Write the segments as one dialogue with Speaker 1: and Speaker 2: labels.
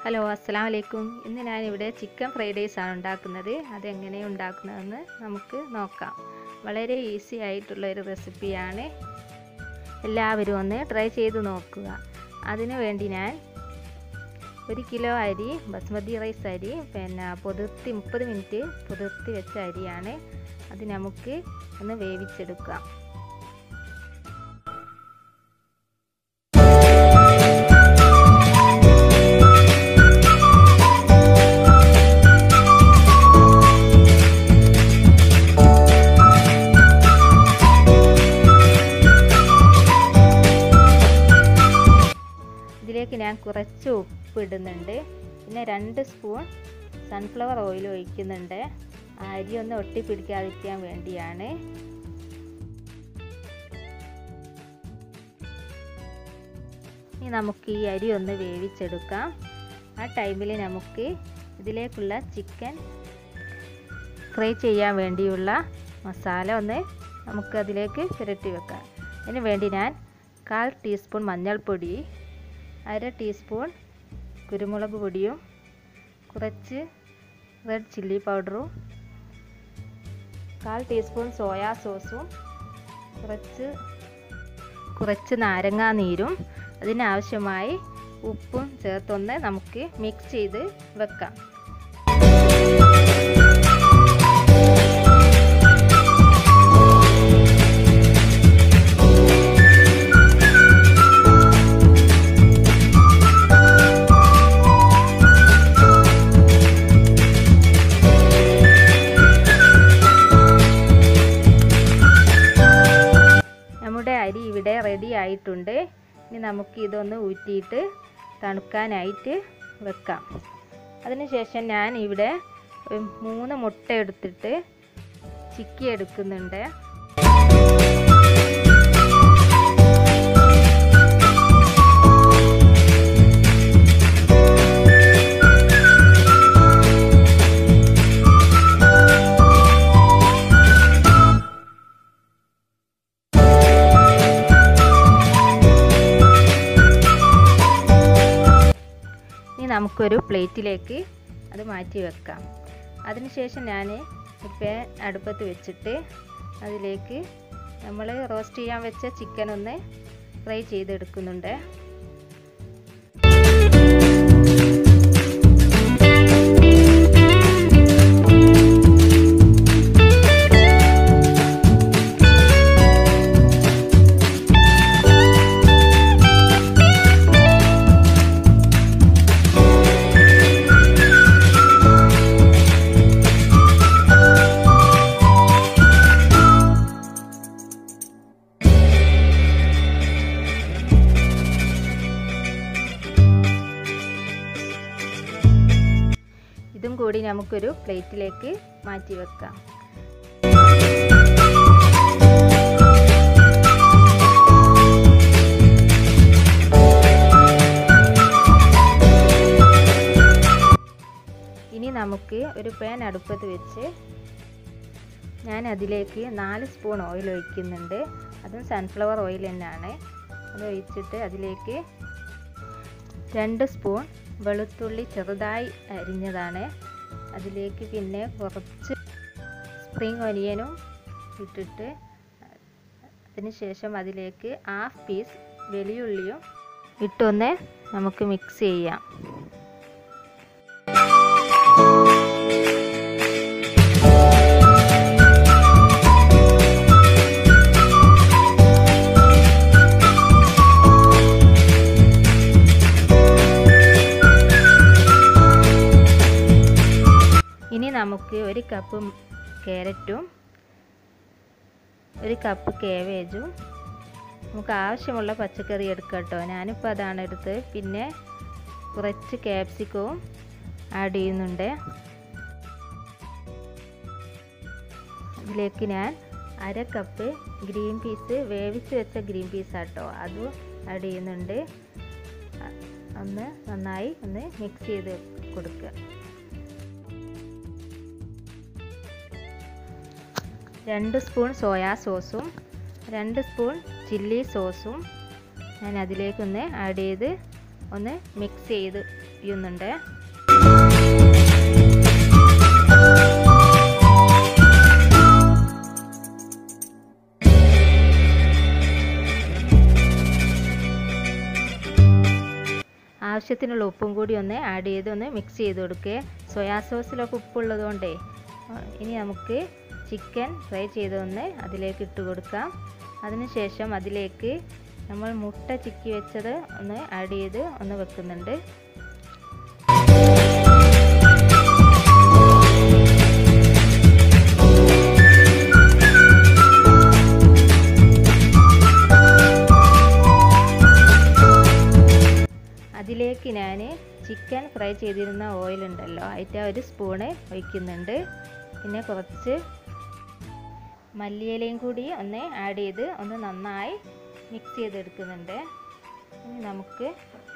Speaker 1: hello അസ്സാം വലൈക്കും ഇന്ന് ഞാനിവിടെ ചിക്കൻ ഫ്രൈഡ് റൈസ് ആണ് ഉണ്ടാക്കുന്നത് അതെങ്ങനെ ഉണ്ടാക്കുന്നതെന്ന് നമുക്ക് നോക്കാം വളരെ ഈസി ആയിട്ടുള്ള ഒരു റെസിപ്പിയാണ് എല്ലാവരും ഒന്ന് ട്രൈ ചെയ്ത് നോക്കുക അതിനു വേണ്ടി ഞാൻ ഒരു കിലോ അരി ബസ്മതി റൈസ് അരി പിന്നെ പൊതിർത്തി മുപ്പത് മിനിറ്റ് പൊതിർത്തി വെച്ച അരിയാണ് അത് നമുക്ക് ഒന്ന് വേവിച്ചെടുക്കാം ഇതിലേക്ക് ഞാൻ കുറച്ച് ഉപ്പ് ഇടുന്നുണ്ട് പിന്നെ രണ്ട് സ്പൂൺ സൺഫ്ലവർ ഓയിൽ ഒഴിക്കുന്നുണ്ട് അരി ഒന്ന് ഒട്ടിപ്പിടിക്കാതിരിക്കാൻ വേണ്ടിയാണ് ഇനി നമുക്ക് ഈ അരി ഒന്ന് വേവിച്ചെടുക്കാം ആ ടൈമിൽ നമുക്ക് ഇതിലേക്കുള്ള ചിക്കൻ ഫ്രൈ ചെയ്യാൻ വേണ്ടിയുള്ള മസാല ഒന്ന് നമുക്ക് അതിലേക്ക് പുരട്ടി വെക്കാം അതിന് വേണ്ടി ഞാൻ കാൽ ടീസ്പൂൺ മഞ്ഞൾപ്പൊടി അര ടീസ്പൂൺ കുരുമുളക് പൊടിയും കുറച്ച് റെഡ് ചില്ലി പൗഡറും കാൽ ടീസ്പൂൺ സോയാ സോസും കുറച്ച് കുറച്ച് നാരങ്ങാ നീരും അതിനാവശ്യമായി ഉപ്പും ചേർത്തൊന്ന് നമുക്ക് മിക്സ് ചെയ്ത് വെക്കാം നമ്മുടെ അരി ഇവിടെ റെഡി ആയിട്ടുണ്ട് ഇനി നമുക്ക് ഇതൊന്ന് ഊറ്റിയിട്ട് തണുക്കാനായിട്ട് വെക്കാം അതിനുശേഷം ഞാൻ ഇവിടെ മൂന്ന് മുട്ട എടുത്തിട്ട് ചിക്കി എടുക്കുന്നുണ്ട് ഇനി നമുക്കൊരു പ്ലേറ്റിലേക്ക് അത് മാറ്റി വെക്കാം അതിനുശേഷം ഞാൻ ഒരു പാൻ അടുപ്പത്ത് വെച്ചിട്ട് അതിലേക്ക് നമ്മൾ റോസ്റ്റ് ചെയ്യാൻ വെച്ച ചിക്കൻ ഒന്ന് ഫ്രൈ ചെയ്തെടുക്കുന്നുണ്ട് ഇതും കൂടി നമുക്കൊരു പ്ലേറ്റിലേക്ക് മാറ്റി വെക്കാം ഇനി നമുക്ക് ഒരു പാൻ അടുപ്പത്ത് വെച്ച് ഞാൻ അതിലേക്ക് നാല് സ്പൂൺ ഓയിൽ ഒഴിക്കുന്നുണ്ട് അതും സൺഫ്ലവർ ഓയിൽ തന്നെയാണ് അത് ഒഴിച്ചിട്ട് അതിലേക്ക് രണ്ട് സ്പൂൺ വെളുത്തുള്ളി ചെറുതായി അരിഞ്ഞതാണ് അതിലേക്ക് പിന്നെ കുറച്ച് സ്പ്രിങ് ഒനിയനും ഇട്ടിട്ട് അതിനുശേഷം അതിലേക്ക് ഹാഫ് പീസ് വെളിയുള്ളിയും ഇട്ടൊന്ന് നമുക്ക് മിക്സ് ചെയ്യാം ഇനി നമുക്ക് ഒരു കപ്പ് ക്യാരറ്റും ഒരു കപ്പ് കേവേജും നമുക്ക് ആവശ്യമുള്ള പച്ചക്കറി എടുക്കാം കേട്ടോ ഞാനിപ്പോൾ അതാണ് എടുത്തത് പിന്നെ കുറച്ച് ക്യാപ്സിക്കവും ആഡ് ചെയ്യുന്നുണ്ട് ഇതിലേക്ക് ഞാൻ അര കപ്പ് ഗ്രീൻ പീസ് വേവിച്ച് വെച്ച ഗ്രീൻ പീസ് ആട്ടോ അതും ആഡ് ചെയ്യുന്നുണ്ട് ഒന്ന് നന്നായി ഒന്ന് മിക്സ് ചെയ്ത് കൊടുക്കുക രണ്ട് സ്പൂൺ സോയാ സോസും രണ്ട് സ്പൂൺ ചില്ലി സോസും ഞാൻ അതിലേക്കൊന്ന് ആഡ് ചെയ്ത് ഒന്ന് മിക്സ് ചെയ്ത് പിയുന്നുണ്ട് ആവശ്യത്തിനുള്ള ഉപ്പും കൂടി ഒന്ന് ആഡ് ചെയ്ത് ഒന്ന് മിക്സ് ചെയ്ത് കൊടുക്കുക സോയാ സോസിലൊക്കെ ഉപ്പുള്ളത് കൊണ്ടേ ഇനി നമുക്ക് ചിക്കൻ ഫ്രൈ ചെയ്തൊന്ന് അതിലേക്ക് ഇട്ട് കൊടുക്കാം അതിനുശേഷം അതിലേക്ക് നമ്മൾ മുട്ട ചിക്കി വെച്ചത് ഒന്ന് ആഡ് ചെയ്ത് ഒന്ന് വെക്കുന്നുണ്ട് അതിലേക്ക് ഞാൻ ചിക്കൻ ഫ്രൈ ചെയ്തിരുന്ന ഓയിൽ ഉണ്ടല്ലോ അതിൻ്റെ ഒരു സ്പൂണ് ഒഴിക്കുന്നുണ്ട് പിന്നെ കുറച്ച് മല്ലിയിലയും കൂടി ഒന്ന് ആഡ് ചെയ്ത് ഒന്ന് നന്നായി മിക്സ് ചെയ്തെടുക്കുന്നുണ്ട് ഇനി നമുക്ക്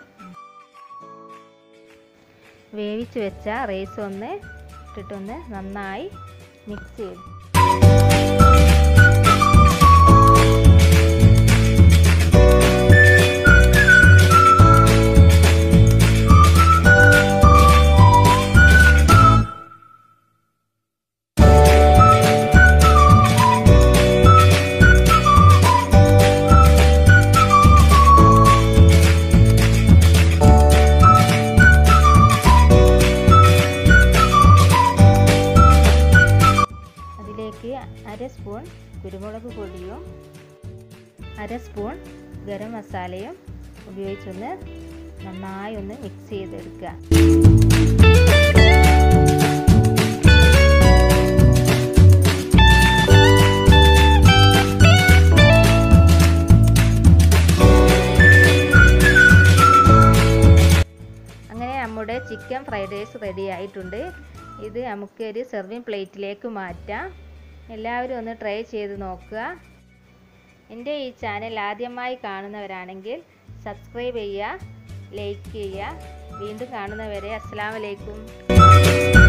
Speaker 1: വേവിച്ച് വെച്ച റൈസ് ഒന്ന് ഇട്ടിട്ടൊന്ന് നന്നായി മിക്സ് ചെയ്ത് അതിലേക്ക് അര സ്പൂൺ കുരുമുളക് പൊടിയും അര സ്പൂൺ ഗരം മസാലയും ഉപയോഗിച്ചൊന്ന് നന്നായി ഒന്ന് മിക്സ് ചെയ്തെടുക്കുക അങ്ങനെ നമ്മുടെ ചിക്കൻ ഫ്രൈഡ് റൈസ് റെഡി ആയിട്ടുണ്ട് ഇത് നമുക്ക് ഒരു സെർവിങ് പ്ലേറ്റിലേക്ക് മാറ്റാം എല്ലാവരും ഒന്ന് ട്രൈ ചെയ്ത് നോക്കുക എൻ്റെ ഈ ചാനൽ ആദ്യമായി കാണുന്നവരാണെങ്കിൽ സബ്സ്ക്രൈബ് ചെയ്യുക ലൈക്ക് ചെയ്യുക വീണ്ടും കാണുന്നവരെ അസ്സാം വലൈക്കും